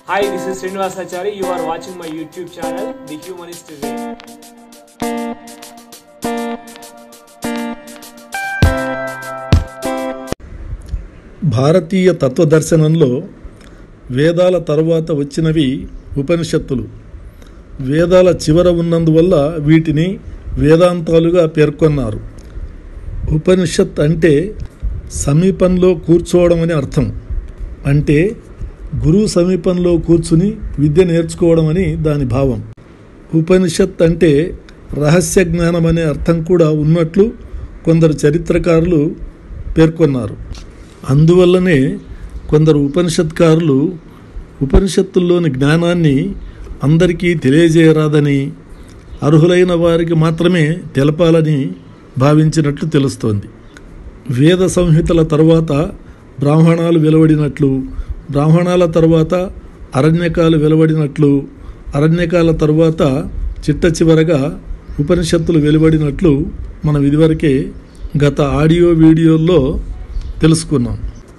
Hi, this is Srinivasachari. You are watching my YouTube channel, The Humanist Way. భారతీయ తత్వదర్శనంలో వేదాల తరువాత వచ్చినవి ఉపనిషత్తులు వేదాల చివర ఉన్నందువల్ల వీటిని వేదాంతాలుగా పేర్కొన్నారు ఉపనిషత్ అంటే సమీపంలో కూర్చోవడం అని అర్థం అంటే గురువు సమీపంలో కూర్చుని విద్య నేర్చుకోవడం అని దాని భావం ఉపనిషత్ అంటే రహస్య జ్ఞానం అనే అర్థం కూడా ఉన్నట్లు కొందరు చరిత్రకారులు పేర్కొన్నారు అందువల్లనే కొందరు ఉపనిషత్కారులు ఉపనిషత్తుల్లోని జ్ఞానాన్ని అందరికీ తెలియజేయరాదని అర్హులైన వారికి మాత్రమే తెలపాలని భావించినట్లు తెలుస్తోంది వేద సంహితల తరువాత బ్రాహ్మణాలు వెలువడినట్లు బ్రాహ్మణాల తరువాత అరణ్యకాలు వెలువడినట్లు అరణ్యకాల తరువాత చిట్ట చివరగా ఉపనిషత్తులు వెలువడినట్లు మనం ఇదివరకే గత ఆడియో వీడియోల్లో తెలుసుకున్నాం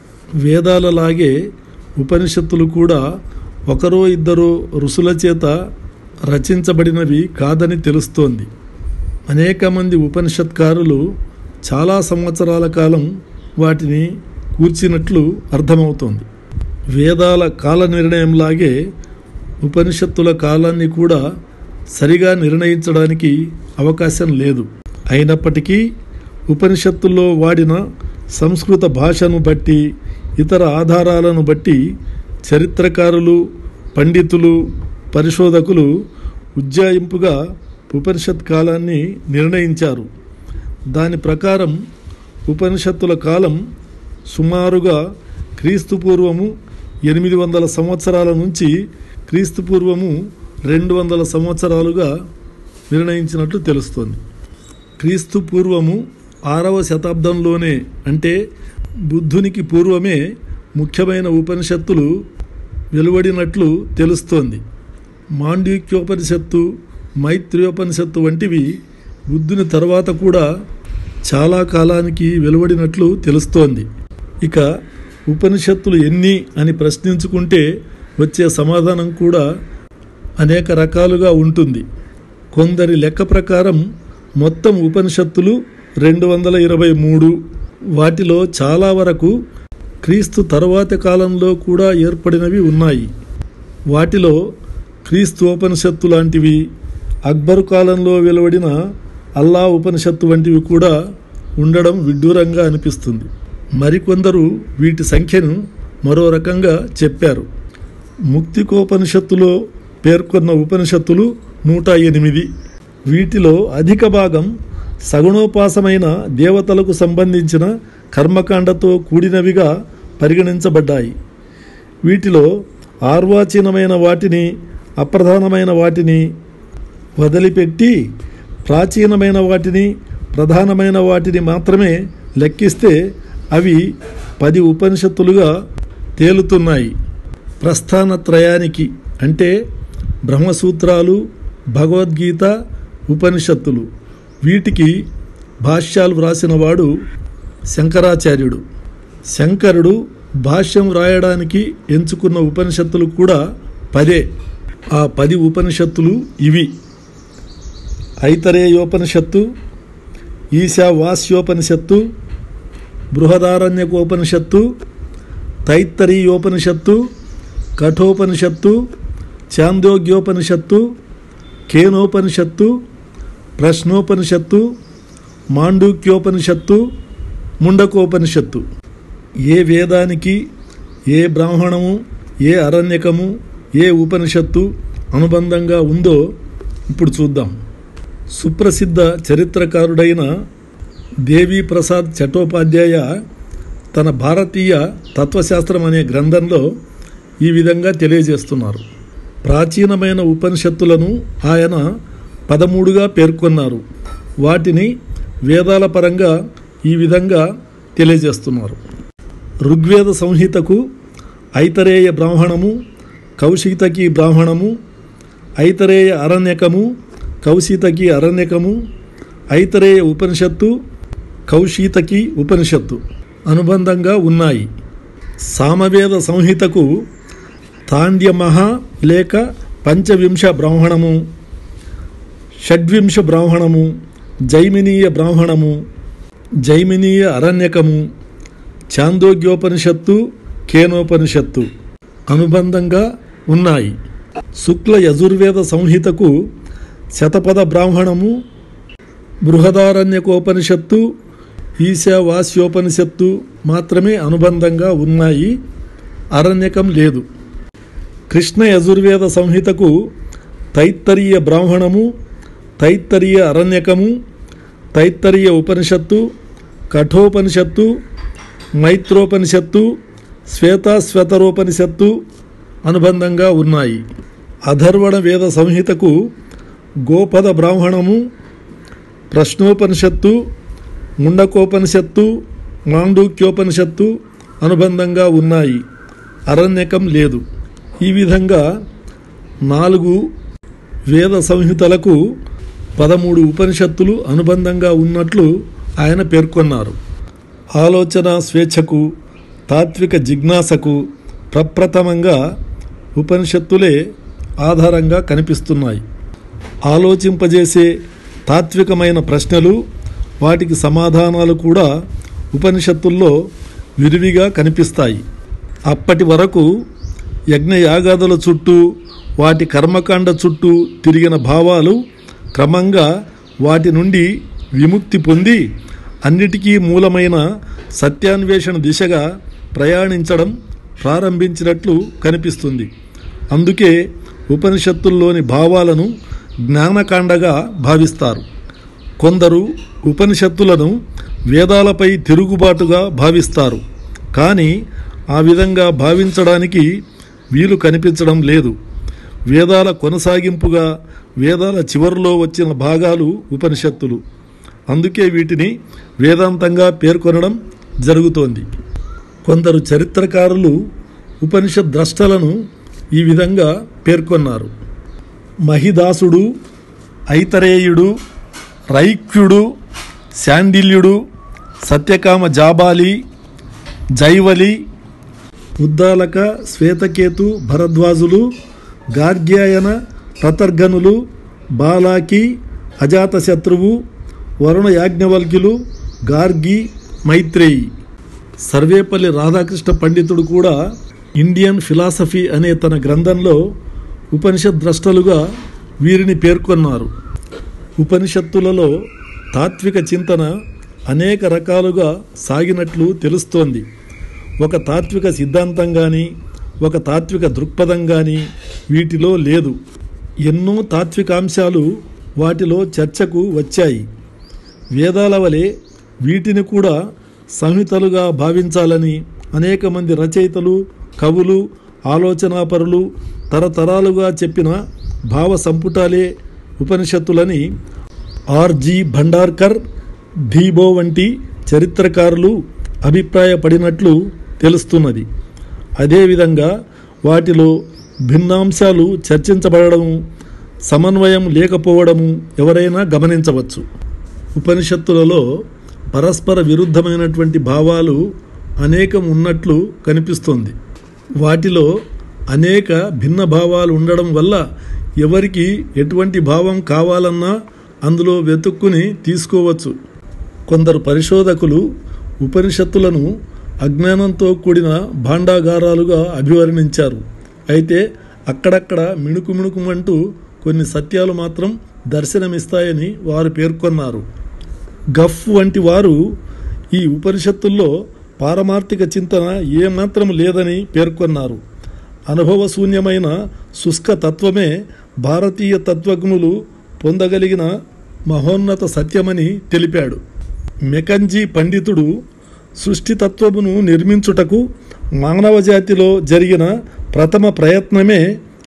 వేదాలలాగే ఉపనిషత్తులు కూడా ఒకరో ఇద్దరో ఋషుల చేత రచించబడినవి కాదని తెలుస్తోంది అనేక మంది ఉపనిషత్కారులు చాలా సంవత్సరాల కాలం వాటిని కూర్చినట్లు అర్థమవుతోంది వేదాల కాల నిర్ణయంలాగే ఉపనిషత్తుల కాలాన్ని కూడా సరిగా నిర్ణయించడానికి అవకాశం లేదు అయినప్పటికీ ఉపనిషత్తుల్లో వాడిన సంస్కృత భాషను బట్టి ఇతర ఆధారాలను బట్టి చరిత్రకారులు పండితులు పరిశోధకులు ఉజ్జాయింపుగా ఉపనిషత్ కాలాన్ని నిర్ణయించారు దాని ప్రకారం ఉపనిషత్తుల కాలం సుమారుగా క్రీస్తు పూర్వము ఎనిమిది వందల సంవత్సరాల నుంచి క్రీస్తు పూర్వము రెండు వందల సంవత్సరాలుగా నిర్ణయించినట్లు తెలుస్తోంది క్రీస్తు పూర్వము ఆరవ శతాబ్దంలోనే అంటే బుద్ధునికి పూర్వమే ముఖ్యమైన ఉపనిషత్తులు వెలువడినట్లు తెలుస్తోంది మాండ్యూక్యోపనిషత్తు మైత్రియోపనిషత్తు వంటివి బుద్ధుని తర్వాత కూడా చాలా కాలానికి వెలువడినట్లు తెలుస్తోంది ఇక ఉపనిషత్తులు ఎన్ని అని ప్రశ్నించుకుంటే వచ్చే సమాధానం కూడా అనేక రకాలుగా ఉంటుంది కొందరి లెక్క ప్రకారం మొత్తం ఉపనిషత్తులు రెండు వందల ఇరవై మూడు వాటిలో చాలా వరకు క్రీస్తు తరువాతి కాలంలో కూడా ఏర్పడినవి ఉన్నాయి వాటిలో క్రీస్తు ఉపనిషత్తు లాంటివి అక్బరు కాలంలో వెలువడిన అల్లా ఉపనిషత్తు వంటివి కూడా ఉండడం విడ్డూరంగా అనిపిస్తుంది మరికొందరు వీటి సంఖ్యను మరో రకంగా చెప్పారు ముక్తికోపనిషత్తులో పేర్కొన్న ఉపనిషత్తులు నూట ఎనిమిది వీటిలో అధిక భాగం సగుణోపాసమైన దేవతలకు సంబంధించిన కర్మకాండతో కూడినవిగా పరిగణించబడ్డాయి వీటిలో ఆర్వాచీనమైన వాటిని అప్రధానమైన వాటిని వదిలిపెట్టి ప్రాచీనమైన వాటిని ప్రధానమైన వాటిని మాత్రమే లెక్కిస్తే అవి పది ఉపనిషత్తులుగా తేలుతున్నాయి ప్రస్థానత్రయానికి అంటే బ్రహ్మసూత్రాలు భగవద్గీత ఉపనిషత్తులు వీటికి భాష్యాలు వ్రాసినవాడు శంకరాచార్యుడు శంకరుడు భాష్యం వ్రాయడానికి ఎంచుకున్న ఉపనిషత్తులు కూడా పదే ఆ పది ఉపనిషత్తులు ఇవి ఐతరేయోపనిషత్తు ఈశావాస్యోపనిషత్తు బృహదారణ్యకోపనిషత్తు తైత్తరీయోపనిషత్తు కఠోపనిషత్తు చాందోగ్యోపనిషత్తు కేనోపనిషత్తు ప్రశ్నోపనిషత్తు మాండూక్యోపనిషత్తు ముండకోపనిషత్తు ఏ వేదానికి ఏ బ్రాహ్మణము ఏ అరణ్యకము ఏ ఉపనిషత్తు అనుబంధంగా ఉందో ఇప్పుడు చూద్దాం సుప్రసిద్ధ చరిత్రకారుడైన దేవీ ప్రసాద్ చట్టోపాధ్యాయ తన భారతీయ తత్వశాస్త్రం అనే గ్రంథంలో ఈ విధంగా తెలియజేస్తున్నారు ప్రాచీనమైన ఉపనిషత్తులను ఆయన పదమూడుగా పేర్కొన్నారు వాటిని వేదాల పరంగా ఈ విధంగా తెలియజేస్తున్నారు ఋగ్వేద సంహితకు ఐతరేయ బ్రాహ్మణము కౌశితకి బ్రాహ్మణము ఐతరేయ అరణ్యకము కౌశితకి అరణ్యకము ఐతరేయ ఉపనిషత్తు కౌశీతకి ఉపనిషత్తు అనుబంధంగా ఉన్నాయి సామవేద సంహితకు తాండ్యమహ లేక పంచవింశ బ్రాహ్మణము షడ్వింశ బ్రాహ్మణము జైమినీయ బ్రాహ్మణము జైమినీయ అరణ్యకము చాందోగ్యోపనిషత్తు కేనోపనిషత్తు అనుబంధంగా ఉన్నాయి శుక్ల యజుర్వేద సంహితకు శతపథ బ్రాహ్మణము బృహదారణ్యకోపనిషత్తు ఈశావాస్యోపనిషత్తు మాత్రమే అనుబంధంగా ఉన్నాయి అరణ్యకం లేదు కృష్ణ యజుర్వేద సంహితకు తైత్తరీయ బ్రాహ్మణము తైత్తరీయ అరణ్యకము తైత్తరీయ ఉపనిషత్తు కఠోపనిషత్తు మైత్రోపనిషత్తు శ్వేతాశ్వతరోపనిషత్తు అనుబంధంగా ఉన్నాయి అధర్వణ వేద సంహితకు గోపద బ్రాహ్మణము ప్రశ్నోపనిషత్తు ముండకోపనిషత్తు మాండూక్యోపనిషత్తు అనుబంధంగా ఉన్నాయి అరణ్యకం లేదు ఈ విధంగా నాలుగు వేద సంహితలకు పదమూడు ఉపనిషత్తులు అనుబంధంగా ఉన్నట్లు ఆయన పేర్కొన్నారు ఆలోచన స్వేచ్ఛకు తాత్విక జిజ్ఞాసకు ప్రప్రథమంగా ఉపనిషత్తులే ఆధారంగా కనిపిస్తున్నాయి ఆలోచింపజేసే తాత్వికమైన ప్రశ్నలు వాటికి సమాధానాలు కూడా ఉపనిషత్తుల్లో విరివిగా కనిపిస్తాయి అప్పటి వరకు యజ్ఞయాగాదుల చుట్టూ వాటి కర్మకాండ చుట్టూ తిరిగిన భావాలు క్రమంగా వాటి నుండి విముక్తి పొంది అన్నిటికీ మూలమైన సత్యాన్వేషణ దిశగా ప్రయాణించడం ప్రారంభించినట్లు కనిపిస్తుంది అందుకే ఉపనిషత్తుల్లోని భావాలను జ్ఞానకాండగా భావిస్తారు కొందరు ఉపనిషత్తులను వేదాలపై తిరుగుబాటుగా భావిస్తారు కానీ ఆ విధంగా భావించడానికి వీలు కనిపించడం లేదు వేదాల కొనసాగింపుగా వేదాల చివరిలో వచ్చిన భాగాలు ఉపనిషత్తులు అందుకే వీటిని వేదాంతంగా పేర్కొనడం జరుగుతోంది కొందరు చరిత్రకారులు ఉపనిషత్ ద్రష్టలను ఈ విధంగా పేర్కొన్నారు మహిదాసుడు ఐతరేయుడు రైక్యుడు శాండిల్యుడు సత్యకామ జాబాలి జైవలి ఉద్దాలక శ్వేతకేతు భరద్వాజులు గార్గ్యాయన ప్రతర్గనులు బాలాకి అజాతశత్రువు వరుణ యాజ్ఞవల్క్యులు గార్గి మైత్రేయి సర్వేపల్లి రాధాకృష్ణ పండితుడు కూడా ఇండియన్ ఫిలాసఫీ అనే తన గ్రంథంలో ఉపనిషత్ ద్రష్టలుగా వీరిని పేర్కొన్నారు ఉపనిషత్తులలో తాత్విక చింతన అనేక రకాలుగా సాగినట్లు తెలుస్తోంది ఒక తాత్విక సిద్ధాంతం కానీ ఒక తాత్విక దృక్పథం కానీ వీటిలో లేదు ఎన్నో తాత్వికాంశాలు వాటిలో చర్చకు వచ్చాయి వేదాల వలె వీటిని కూడా సంహితలుగా భావించాలని అనేక మంది రచయితలు కవులు ఆలోచనాపరులు తరతరాలుగా చెప్పిన భావ సంపుటాలే ఉపనిషత్తులని ఆర్జి భండార్కర్ ధీబో వంటి చరిత్రకారులు అభిప్రాయపడినట్లు తెలుస్తున్నది అదేవిధంగా వాటిలో భిన్నాంశాలు చర్చించబడము సమన్వయం లేకపోవడము ఎవరైనా గమనించవచ్చు ఉపనిషత్తులలో పరస్పర విరుద్ధమైనటువంటి భావాలు అనేకం ఉన్నట్లు కనిపిస్తుంది వాటిలో అనేక భిన్న భావాలు ఉండడం వల్ల ఎవరికి ఎటువంటి భావం కావాలన్నా అందులో వెతుక్కుని తీసుకోవచ్చు కొందరు పరిశోధకులు ఉపనిషత్తులను అజ్ఞానంతో కూడిన భాండాగారాలుగా అభివర్ణించారు అయితే అక్కడక్కడ మిణుకు మిణుకుమంటూ కొన్ని సత్యాలు మాత్రం దర్శనమిస్తాయని వారు పేర్కొన్నారు గఫ్ వంటి వారు ఈ ఉపనిషత్తుల్లో పారమార్థిక చింతన ఏమాత్రం లేదని పేర్కొన్నారు అనుభవశూన్యమైన శుష్క తత్వమే భారతీయ తత్వజ్ఞులు పొందగలిగిన మహోన్నత సత్యమని తెలిపాడు మెకంజీ పండితుడు సృష్టితత్వమును నిర్మించుటకు మానవ జాతిలో జరిగిన ప్రథమ ప్రయత్నమే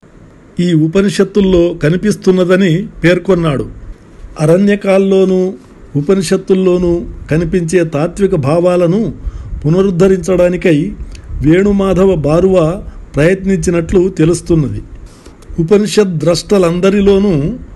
ఈ ఉపనిషత్తుల్లో కనిపిస్తున్నదని పేర్కొన్నాడు అరణ్యకాల్లోనూ ఉపనిషత్తుల్లోనూ కనిపించే తాత్విక భావాలను పునరుద్ధరించడానికై వేణుమాధవ బారువ ప్రయత్నించినట్లు తెలుస్తున్నది ఉపనిషత్ ద్రష్టలందరిలోనూ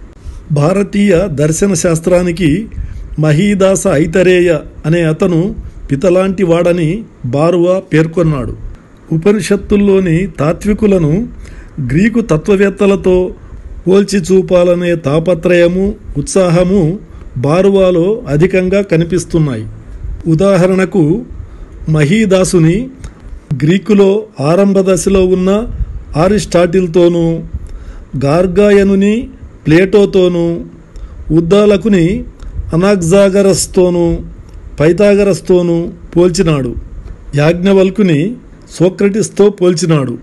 భారతీయ దర్శన శాస్త్రానికి మహీదాస ఐతరేయ అనే అతను పితలాంటి వాడని బారువ పేర్కొన్నాడు ఉపనిషత్తుల్లోని తాత్వికులను గ్రీకు తత్వవేత్తలతో పోల్చి చూపాలనే తాపత్రయము ఉత్సాహము బారువాలో అధికంగా కనిపిస్తున్నాయి ఉదాహరణకు మహీదాసుని గ్రీకులో ఆరంభ దశలో ఉన్న ఆరిస్టాటిల్తోనూ గార్గాయనుని ప్లేటోతోనూ ఉద్దాలకుని అనాగ్జాగరస్తోనూ పైథాగరస్తోనూ పోల్చినాడు యాజ్ఞవల్కుని సోక్రటిస్తో పోల్చినాడు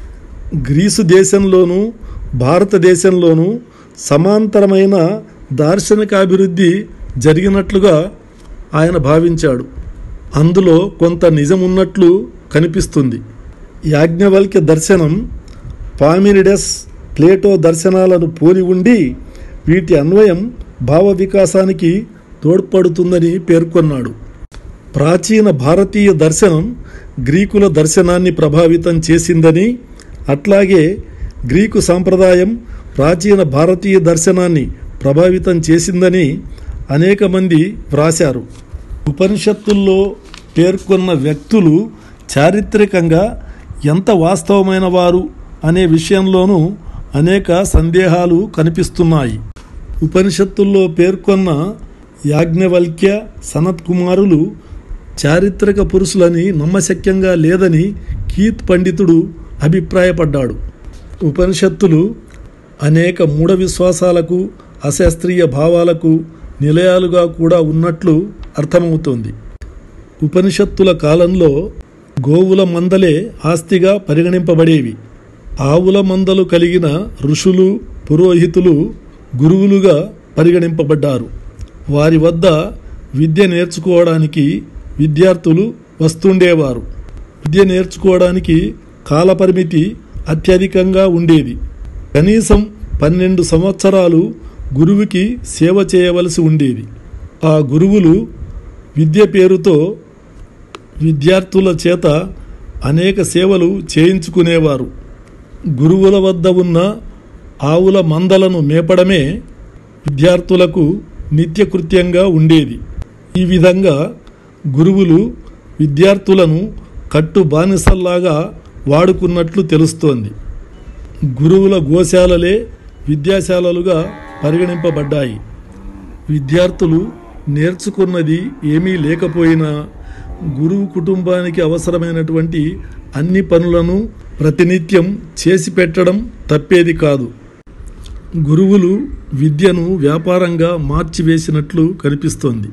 గ్రీసు దేశంలోనూ భారతదేశంలోనూ సమాంతరమైన దార్శనికాభివృద్ధి జరిగినట్లుగా ఆయన భావించాడు అందులో కొంత నిజమున్నట్లు కనిపిస్తుంది యాజ్ఞవల్క్య దర్శనం పామినిడస్ ప్లేటో దర్శనాలను పోలి ఉండి వీటి అన్వయం భావ వికాసానికి తోడ్పడుతుందని పేర్కొన్నాడు ప్రాచీన భారతీయ దర్శనం గ్రీకుల దర్శనాన్ని ప్రభావితం చేసిందని అట్లాగే గ్రీకు సాంప్రదాయం ప్రాచీన భారతీయ దర్శనాన్ని ప్రభావితం చేసిందని అనేక మంది వ్రాశారు ఉపనిషత్తుల్లో పేర్కొన్న వ్యక్తులు చారిత్రకంగా ఎంత వాస్తవమైన వారు అనే విషయంలోనూ అనేక సందేహాలు కనిపిస్తున్నాయి ఉపనిషత్తుల్లో పేర్కొన్న యాజ్ఞవల్క్య సనత్ కుమారులు చారిత్రక పురుషులని నమ్మశక్యంగా లేదని కీత్ పండితుడు అభిప్రాయపడ్డాడు ఉపనిషత్తులు అనేక మూఢ విశ్వాసాలకు అశాస్త్రీయ భావాలకు నిలయాలుగా కూడా ఉన్నట్లు అర్థమవుతోంది ఉపనిషత్తుల కాలంలో గోవుల మందలే ఆస్తిగా పరిగణింపబడేవి ఆవుల మందలు కలిగిన ఋషులు పురోహితులు గురువులుగా పరిగణింపబడ్డారు వారి వద్ద విద్య నేర్చుకోవడానికి విద్యార్థులు వస్తుండేవారు విద్య నేర్చుకోవడానికి కాలపరిమితి అత్యధికంగా ఉండేది కనీసం పన్నెండు సంవత్సరాలు గురువుకి సేవ చేయవలసి ఉండేది ఆ గురువులు విద్య పేరుతో విద్యార్థుల చేత అనేక సేవలు చేయించుకునేవారు గురువుల వద్ద ఉన్న ఆవుల మందలను మేపడమే విద్యార్థులకు నిత్యకృత్యంగా ఉండేది ఈ విధంగా గురువులు విద్యార్థులను కట్టు బానిసల్లాగా వాడుకున్నట్లు తెలుస్తోంది గురువుల గోశాలలే విద్యాశాలలుగా పరిగణింపబడ్డాయి విద్యార్థులు నేర్చుకున్నది ఏమీ లేకపోయినా గురువు కుటుంబానికి అవసరమైనటువంటి అన్ని పనులను ప్రతినిత్యం చేసి పెట్టడం తప్పేది కాదు గురువులు విద్యను వ్యాపారంగా మార్చివేసినట్లు కనిపిస్తోంది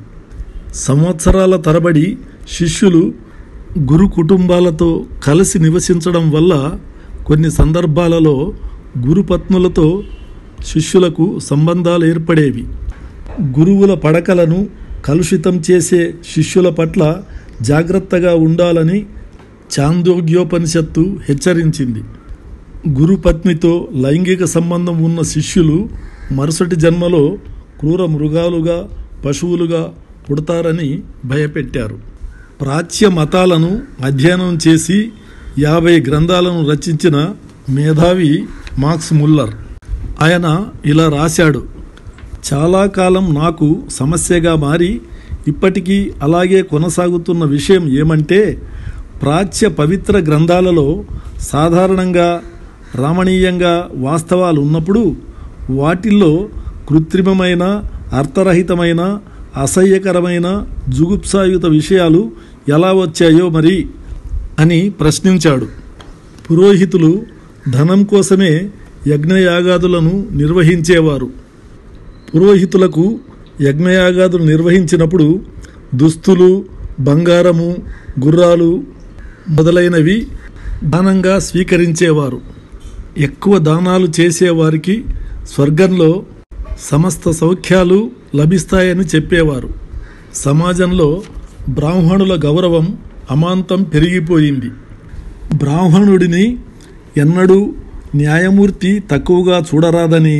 సంవత్సరాల తరబడి శిష్యులు గురు కుటుంబాలతో కలిసి నివసించడం వల్ల కొన్ని సందర్భాలలో గురుపత్నులతో శిష్యులకు సంబంధాలు ఏర్పడేవి గురువుల పడకలను కలుషితం చేసే శిష్యుల పట్ల జాగ్రత్తగా ఉండాలని చాందోగ్యోపనిషత్తు హెచ్చరించింది గురుపత్నితో లైంగిక సంబంధం ఉన్న శిష్యులు మరుసటి జన్మలో క్రూర మృగాలుగా పశువులుగా పుడతారని భయపెట్టారు ప్రాచ్య మతాలను అధ్యయనం చేసి యాభై గ్రంథాలను రచించిన మేధావి మార్క్స్ ముల్లర్ ఆయన ఇలా రాశాడు చాలా కాలం నాకు సమస్యగా మారి ఇప్పటికీ అలాగే కొనసాగుతున్న విషయం ఏమంటే ప్రాచ్య పవిత్ర గ్రంథాలలో సాధారణంగా రమణీయంగా వాస్తవాలు ఉన్నప్పుడు వాటిల్లో కృత్రిమమైన అర్థరహితమైన అసహ్యకరమైన జుగుప్సాయుత విషయాలు ఎలా వచ్చాయో మరి అని ప్రశ్నించాడు పురోహితులు ధనం కోసమే యజ్ఞయాగాదులను నిర్వహించేవారు పురోహితులకు యజ్ఞయాగాదులు నిర్వహించినప్పుడు దుస్తులు బంగారము గుర్రాలు మొదలైనవి దానంగా స్వీకరించేవారు ఎక్కువ దానాలు చేసేవారికి స్వర్గంలో సమస్త సౌఖ్యాలు లభిస్తాయని చెప్పేవారు సమాజంలో బ్రాహ్మణుల గౌరవం అమాంతం పెరిగిపోయింది బ్రాహ్మణుడిని ఎన్నడూ న్యాయమూర్తి తక్కువగా చూడరాదని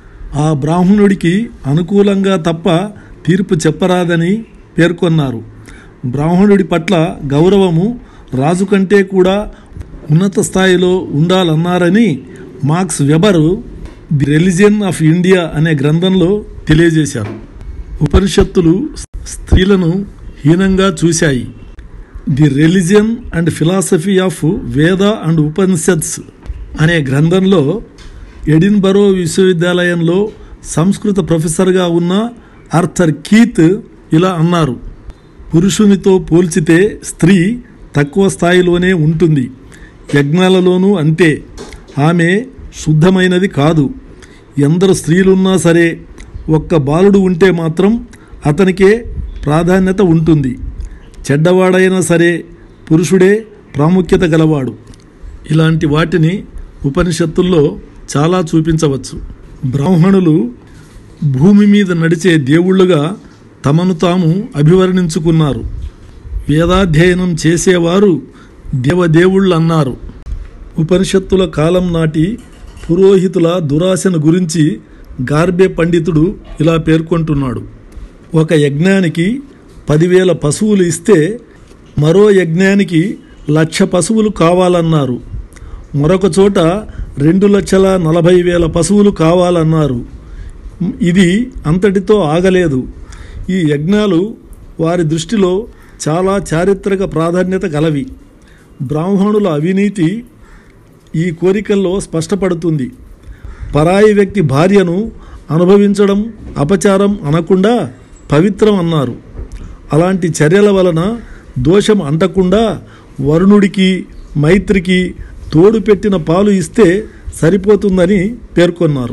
ఆ బ్రాహ్మణుడికి అనుకూలంగా తప్ప తీర్పు చెప్పరాదని పేర్కొన్నారు బ్రాహ్మణుడి పట్ల గౌరవము రాజు కంటే కూడా ఉన్నత స్థాయిలో ఉండాలన్నారని Max Weber the religion of India అనే గ్రంథంలో తెలియజేశారు ఉపనిషత్తులు స్త్రీలను హీనంగా చూశాయి the religion and philosophy of Veda and Upanishads అనే గ్రంథంలో ఎడిన్బరో విశ్వవిద్యాలయంలో సంస్కృత ప్రొఫెసర్గా ఉన్న ఆర్థర్ కీత్ ఇలా అన్నారు పురుషునితో పోల్చితే స్త్రీ తక్కువ స్థాయిలోనే ఉంటుంది యజ్ఞాలలోనూ అంతే ఆమె శుద్ధమైనది కాదు ఎందరు స్త్రీలున్నా సరే ఒక్క బాలుడు ఉంటే మాత్రం అతనికే ప్రాధాన్యత ఉంటుంది చెడ్డవాడైనా సరే పురుషుడే ప్రాముఖ్యత గలవాడు ఇలాంటి వాటిని ఉపనిషత్తుల్లో చాలా చూపించవచ్చు బ్రాహ్మణులు భూమి మీద నడిచే దేవుళ్ళుగా తమను తాము అభివర్ణించుకున్నారు వేదాధ్యయనం చేసేవారు దేవదేవుళ్ళు అన్నారు ఉపనిషత్తుల కాలం నాటి పురోహితుల దురాశను గురించి గార్బే పండితుడు ఇలా పేర్కొంటున్నాడు ఒక యజ్ఞానికి పదివేల పశువులు ఇస్తే మరో యజ్ఞానికి లక్ష పశువులు కావాలన్నారు మరొక చోట రెండు లక్షల నలభై వేల పశువులు కావాలన్నారు ఇది అంతటితో ఆగలేదు ఈ యజ్ఞాలు వారి దృష్టిలో చాలా చారిత్రక ప్రాధాన్యత గలవి బ్రాహ్మణుల అవినీతి ఈ కోరికల్లో స్పష్టపడుతుంది పరాయి వ్యక్తి భార్యను అనుభవించడం అపచారం అనకుండా పవిత్రం అన్నారు అలాంటి చర్యల వలన దోషం అంటకుండా వరుణుడికి మైత్రికి తోడు పెట్టిన పాలు ఇస్తే సరిపోతుందని పేర్కొన్నారు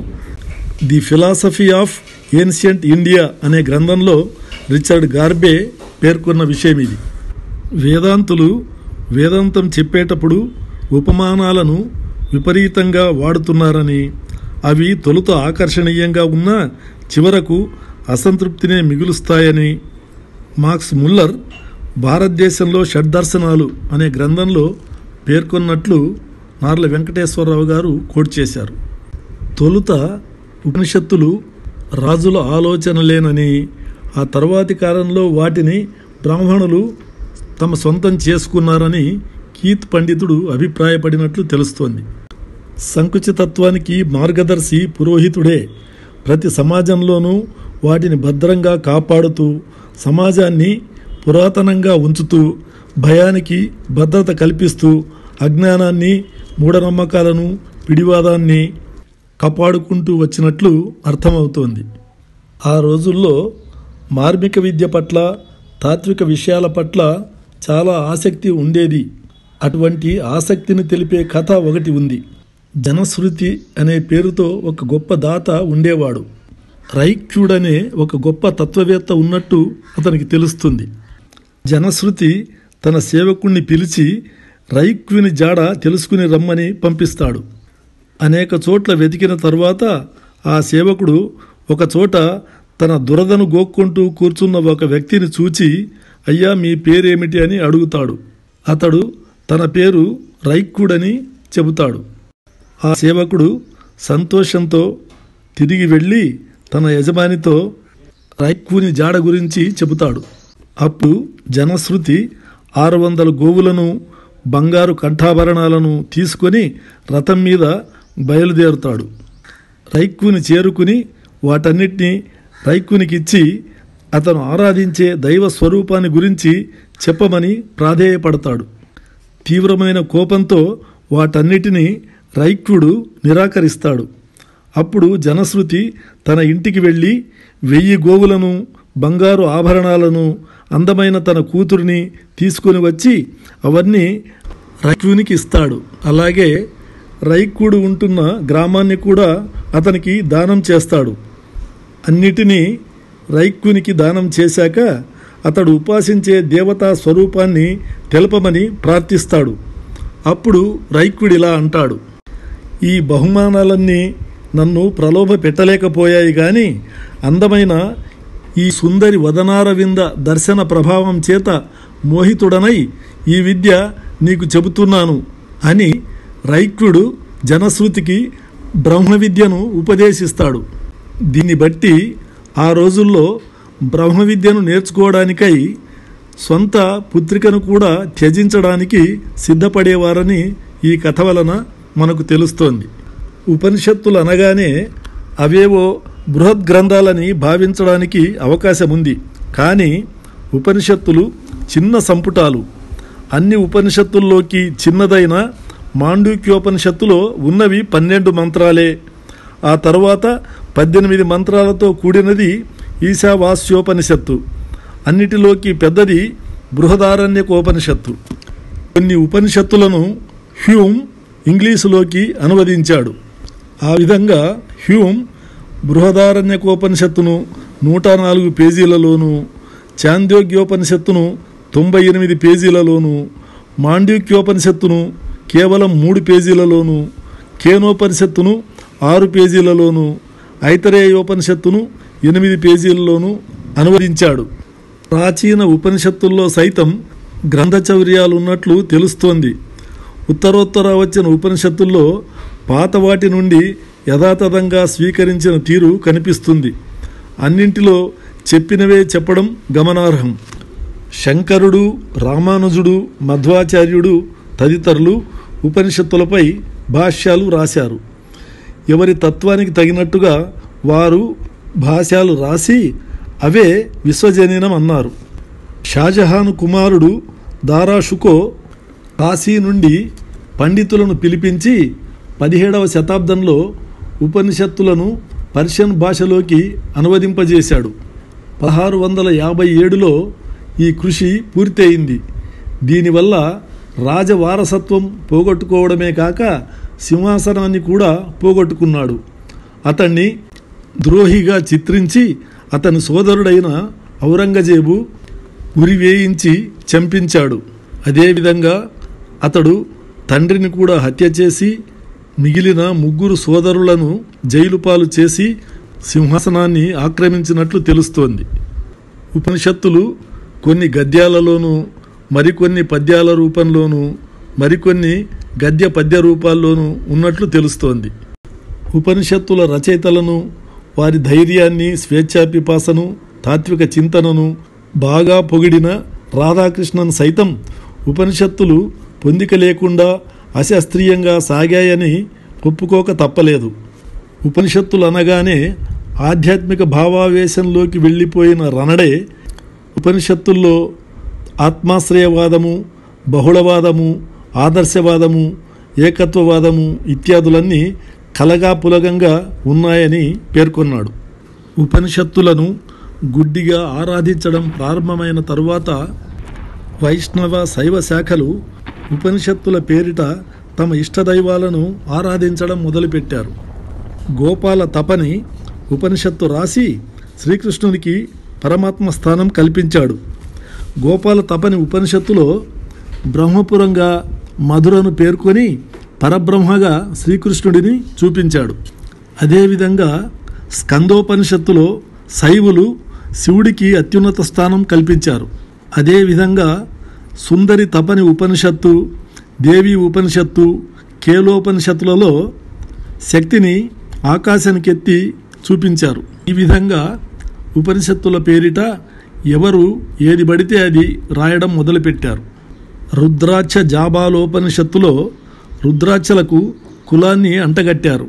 the philosophy of ancient India అనే గ్రంథంలో రిచర్డ్ గార్బే పేర్కొన్న విషయం ఇది వేదాంతులు వేదాంతం చెప్పేటప్పుడు ఉపమానాలను విపరీతంగా వాడుతున్నారని అవి తొలుత ఆకర్షణీయంగా ఉన్నా చివరకు అసంతృప్తినే మిగులుస్తాయని మార్క్స్ ముల్లర్ భారతదేశంలో షడ్దర్శనాలు అనే గ్రంథంలో పేర్కొన్నట్లు నార్ల వెంకటేశ్వరరావు గారు కోట్ చేశారు తొలుత ఉపనిషత్తులు రాజుల ఆలోచనలేనని ఆ తర్వాతి కాలంలో వాటిని బ్రాహ్మణులు తమ సొంతం చేసుకున్నారని కీత్ పండితుడు అభిప్రాయపడినట్లు తెలుస్తోంది సంకుచితత్వానికి మార్గదర్శి పురోహితుడే ప్రతి సమాజంలోనూ వాటిని భద్రంగా కాపాడుతూ సమాజాన్ని పురాతనంగా ఉంచుతూ భయానికి భద్రత కల్పిస్తూ అజ్ఞానాన్ని మూఢనమ్మకాలను పిడివాదాన్ని కాపాడుకుంటూ వచ్చినట్లు అర్థమవుతోంది ఆ రోజుల్లో మార్మిక విద్య పట్ల తాత్విక విషయాల పట్ల చాలా ఆసక్తి ఉండేది అటువంటి ఆసక్తిని తెలిపే కథ ఒకటి ఉంది జనశ్రుతి అనే పేరుతో ఒక గొప్ప దాత ఉండేవాడు రైక్యుడనే ఒక గొప్ప తత్వవేత్త ఉన్నట్టు అతనికి తెలుస్తుంది జనశ్రుతి తన సేవకుణ్ణి పిలిచి రైక్యుని జాడ తెలుసుకుని రమ్మని పంపిస్తాడు అనేక చోట్ల వెతికిన తర్వాత ఆ సేవకుడు ఒక చోట తన దురదను గోక్కుంటూ కూర్చున్న ఒక వ్యక్తిని చూచి అయ్యా మీ పేరేమిటి అని అడుగుతాడు అతడు తన పేరు రైక్కుడని చెబుతాడు ఆ సేవకుడు సంతోషంతో తిరిగి వెళ్ళి తన యజమానితో రైక్కుని జాడ గురించి చెబుతాడు అప్పుడు జనశ్రుతి ఆరు వందల గోవులను బంగారు కంఠాభరణాలను తీసుకొని రథం మీద బయలుదేరుతాడు రైక్కుని చేరుకుని వాటన్నిటినీ రైక్కునికిచ్చి అతను ఆరాధించే దైవ స్వరూపాన్ని గురించి చెప్పమని ప్రాధేయపడతాడు తీవ్రమైన కోపంతో వాటన్నిటినీ రైక్యుడు నిరాకరిస్తాడు అప్పుడు జనశ్రుతి తన ఇంటికి వెళ్ళి వెయ్యి గోవులను బంగారు ఆభరణాలను అందమైన తన కూతురిని తీసుకొని వచ్చి అవన్నీ రైక్యునికి ఇస్తాడు అలాగే రైక్కుడు ఉంటున్న గ్రామాన్ని కూడా అతనికి దానం చేస్తాడు అన్నిటినీ రైక్కునికి దానం చేశాక అతడు ఉపాసించే దేవతా స్వరూపాన్ని తెలపమని ప్రార్థిస్తాడు అప్పుడు రైక్కుడు ఇలా అంటాడు ఈ బహుమానాలన్నీ నన్ను ప్రలోభ పెట్టలేకపోయాయి కానీ అందమైన ఈ సుందరి వదనారవింద దర్శన ప్రభావం చేత మోహితుడనై ఈ విద్య నీకు చెబుతున్నాను అని రైక్యుడు జనశ్రుతికి బ్రహ్మ విద్యను ఉపదేశిస్తాడు దీన్ని బట్టి ఆ రోజుల్లో బ్రహ్మ విద్యను నేర్చుకోవడానికై సొంత పుత్రికను కూడా త్యజించడానికి సిద్ధపడేవారని ఈ కథ వలన మనకు తెలుస్తోంది ఉపనిషత్తులు అనగానే అవేవో బృహత్ గ్రంథాలని భావించడానికి అవకాశం ఉంది కానీ ఉపనిషత్తులు చిన్న సంపుటాలు అన్ని ఉపనిషత్తుల్లోకి చిన్నదైన మాండూక్యోపనిషత్తులో ఉన్నవి పన్నెండు మంత్రాలే ఆ తర్వాత పద్దెనిమిది మంత్రాలతో కూడినది ఈశావాస్యోపనిషత్తు అన్నిటిలోకి పెద్దది బృహదారణ్యకోపనిషత్తు కొన్ని ఉపనిషత్తులను హ్యూమ్ ఇంగ్లీషులోకి అనువదించాడు ఆ విధంగా హ్యూమ్ బృహదారణ్యకోపనిషత్తును నూట నాలుగు పేజీలలోనూ చాంద్యోగ్యోపనిషత్తును తొంభై ఎనిమిది పేజీలలోనూ మాండ్యూక్యోపనిషత్తును కేవలం మూడు పేజీలలోనూ కేనోపనిషత్తును ఆరు పేజీలలోనూ ఐతరేయోపనిషత్తును ఎనిమిది పేజీలలోనూ అనువదించాడు ప్రాచీన ఉపనిషత్తుల్లో సైతం గ్రంథచౌర్యాలు ఉన్నట్లు తెలుస్తోంది ఉత్తరోత్తర వచ్చిన ఉపనిషత్తుల్లో పాత వాటి నుండి యథాతథంగా స్వీకరించిన తీరు కనిపిస్తుంది అన్నింటిలో చెప్పినవే చెప్పడం గమనార్హం శంకరుడు రామానుజుడు మధ్వాచార్యుడు తదితరులు ఉపనిషత్తులపై భాష్యాలు రాశారు ఎవరి తత్వానికి తగినట్టుగా వారు భాష్యాలు రాసి అవే విశ్వజనీనం అన్నారు షాజహాన్ కుమారుడు దారాషుకో కాశీ నుండి పండితులను పిలిపించి పదిహేడవ శతాబ్దంలో ఉపనిషత్తులను పర్షియన్ భాషలోకి అనువదింపజేశాడు పదహారు వందల యాభై ఏడులో ఈ కృషి పూర్తయింది దీనివల్ల రాజవారసత్వం పోగొట్టుకోవడమే కాక సింహాసనాన్ని కూడా పోగొట్టుకున్నాడు అతన్ని ద్రోహిగా చిత్రించి అతని సోదరుడైన ఔరంగజేబు ఉరివేయించి చంపించాడు అదేవిధంగా అతడు తండ్రిని కూడా హత్య చేసి మిగిలిన ముగ్గురు సోదరులను జైలు పాలు చేసి సింహాసనాన్ని ఆక్రమించినట్లు తెలుస్తోంది ఉపనిషత్తులు కొన్ని గద్యాలలోనూ మరికొన్ని పద్యాల రూపంలోనూ మరికొన్ని గద్య పద్య రూపాల్లోనూ ఉన్నట్లు తెలుస్తోంది ఉపనిషత్తుల రచయితలను వారి ధైర్యాన్ని స్వేచ్ఛాపిపాసను తాత్విక చింతనను బాగా పొగిడిన రాధాకృష్ణన్ సైతం ఉపనిషత్తులు పొందిక లేకుండా అశాస్త్రీయంగా సాగాయని ఒప్పుకోక తప్పలేదు ఉపనిషత్తులు అనగానే ఆధ్యాత్మిక భావావేశంలోకి వెళ్ళిపోయిన రణడే ఉపనిషత్తుల్లో ఆత్మాశ్రయవాదము బహుళవాదము ఆదర్శవాదము ఏకత్వవాదము ఇత్యాదులన్నీ కలగా పులగంగా ఉన్నాయని పేర్కొన్నాడు ఉపనిషత్తులను గుడ్డిగా ఆరాధించడం ప్రారంభమైన తరువాత వైష్ణవ శైవ శాఖలు ఉపనిషత్తుల పేరిట తమ ఇష్టదైవాలను ఆరాధించడం మొదలుపెట్టారు గోపాల తపని ఉపనిషత్తు రాసి శ్రీకృష్ణునికి పరమాత్మ స్థానం కల్పించాడు గోపాల తపని ఉపనిషత్తులో బ్రహ్మపురంగా మధురను పేర్కొని పరబ్రహ్మగా శ్రీకృష్ణుడిని చూపించాడు అదేవిధంగా స్కందోపనిషత్తులో శైవులు శివుడికి అత్యున్నత స్థానం కల్పించారు అదేవిధంగా సుందరి తపని ఉపనిషత్తు దేవి ఉపనిషత్తు కేలోపనిషత్తులలో శక్తిని ఆకాశానికెత్తి చూపించారు ఈ విధంగా ఉపనిషత్తుల పేరిట ఎవరు ఏది పడితే అది రాయడం మొదలుపెట్టారు రుద్రాక్ష జాబాలోపనిషత్తులో రుద్రాక్షలకు కులాన్ని అంటగట్టారు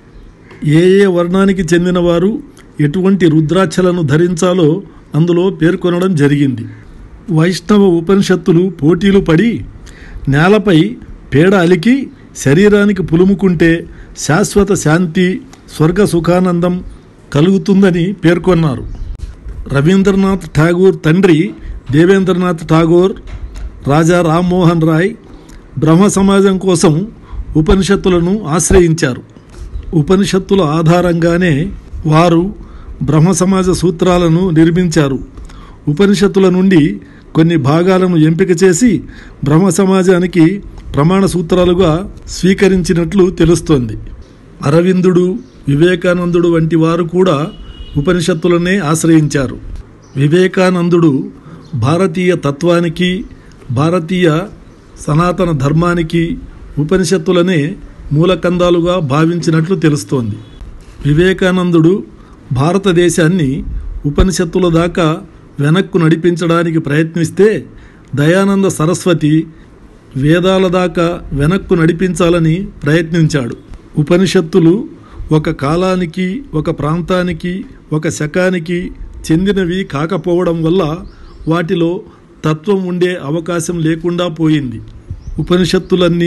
ఏ ఏ వర్ణానికి చెందినవారు ఎటువంటి రుద్రాక్షలను ధరించాలో అందులో పేర్కొనడం జరిగింది వైష్ణవ ఉపనిషత్తులు పోటీలు పడి నేలపై పేడ అలికి శరీరానికి పులుముకుంటే శాశ్వత శాంతి స్వర్గ సుఖానందం కలుగుతుందని పేర్కొన్నారు రవీంద్రనాథ్ ఠాగూర్ తండ్రి దేవేంద్రనాథ్ ఠాగూర్ రాజా రామ్మోహన్ రాయ్ బ్రహ్మ సమాజం కోసం ఉపనిషత్తులను ఆశ్రయించారు ఉపనిషత్తుల ఆధారంగానే వారు బ్రహ్మ సమాజ సూత్రాలను నిర్మించారు ఉపనిషత్తుల నుండి కొన్ని భాగాలను ఎంపిక చేసి బ్రహ్మ సమాజానికి ప్రమాణ సూత్రాలుగా స్వీకరించినట్లు తెలుస్తోంది అరవిందుడు వివేకానందుడు వంటి వారు కూడా ఉపనిషత్తులనే ఆశ్రయించారు వివేకానందుడు భారతీయ తత్వానికి భారతీయ సనాతన ధర్మానికి ఉపనిషత్తులనే మూలకందాలుగా భావించినట్లు తెలుస్తోంది వివేకానందుడు భారతదేశాన్ని ఉపనిషత్తుల దాకా వెనక్కు నడిపించడానికి ప్రయత్నిస్తే దయానంద సరస్వతి వేదాల దాకా వెనక్కు నడిపించాలని ప్రయత్నించాడు ఉపనిషత్తులు ఒక కాలానికి ఒక ప్రాంతానికి ఒక శకానికి చెందినవి కాకపోవడం వల్ల వాటిలో తత్వం ఉండే అవకాశం లేకుండా పోయింది ఉపనిషత్తులన్నీ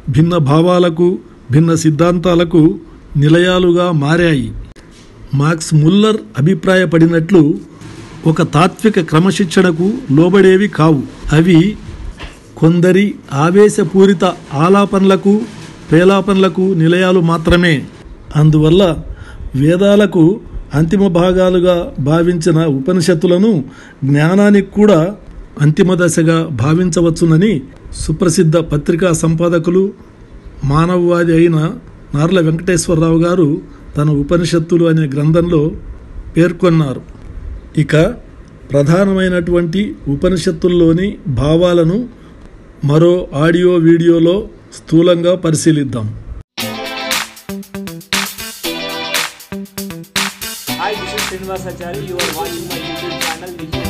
భిన్న భావాలకు భిన్న సిద్ధాంతాలకు నిలయాలుగా మారాయి మాక్స్ ముల్లర్ అభిప్రాయపడినట్లు ఒక తాత్విక క్రమశిక్షణకు లోబడేవి కావు అవి కొందరి ఆవేశపూరిత ఆలాపనలకు ప్రేలాపనలకు నిలయాలు మాత్రమే అందువల్ల వేదాలకు అంతిమ భాగాలుగా భావించిన ఉపనిషత్తులను జ్ఞానానికి కూడా అంతిమ దశగా భావించవచ్చునని సుప్రసిద్ధ పత్రికా సంపాదకులు మానవవాది అయిన నార్ల వెంకటేశ్వరరావు గారు తన ఉపనిషత్తులు అనే గ్రంథంలో పేర్కొన్నారు ఇక ప్రధానమైనటువంటి ఉపనిషత్తుల్లోని భావాలను మరో ఆడియో వీడియోలో స్థూలంగా పరిశీలిద్దాం Hi, this is Srinivasachari. You are watching my YouTube channel, The